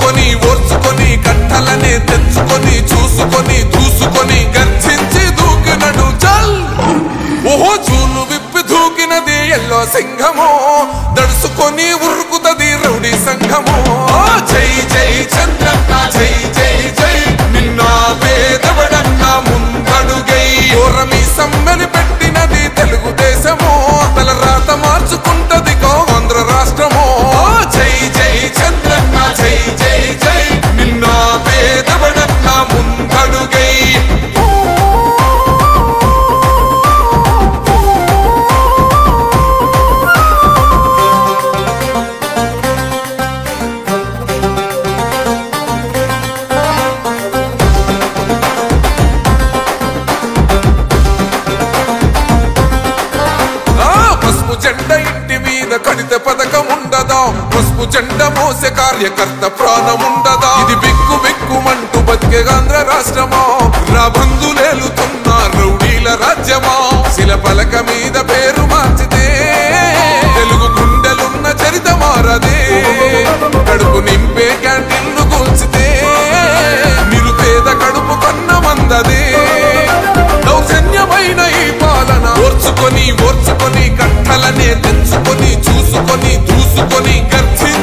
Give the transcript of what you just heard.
ఓర్చుకొని ఓర్చుకొని కట్టలనే తెచ్చుకొని చూసుకొని దూసుకొని గర్జించి దూకినడు చల్ ఓహో చూలు విప్పి దూకినది ఎల్లో సింహము దడుసుకొని ఉరుకుతది రౌడీ సంఘము ఆ జై జై చంద్రన్న జై జై జై నిన్న పేదవడన్న ముందడుగై ఓరమి సమ్మెని పెట్టినది తెలుగుదేశము తల రాత మార్చుకుంటది కో ఆంధ్ర రాష్ట్రము ఆ జై జై చంద్రన్న జై జై జై నిన్న పేదవడన్న ముందడుగై ఆ పసుపు జెండ ఇంటి మీద కడిత పథకం ఉండదా పసుపు జెండ మోసే కార్యకర్త ప్రాణం ఉండదా ఇది బిక్కు బిక్కుమంటూ బతికే ఆంధ్ర రాష్ట్రమా రాబందులేలుతున్న రౌడీల రాజ్యమా శిల పలక మీద పేరు మార్చితే తెలుగు గుండెలున్న చరిత మారదే కడుపు నింపే క్యాంటీన్లు కూల్చితే నిరుపేద కడుపు కన్న మందదే దౌర్జన్యమైన ఈ పాలన ఓర్చుకొని ఓర్చుకొని కట్టలనే తెచ్చుకొని చూసుకొని దూసుకొని గర్జి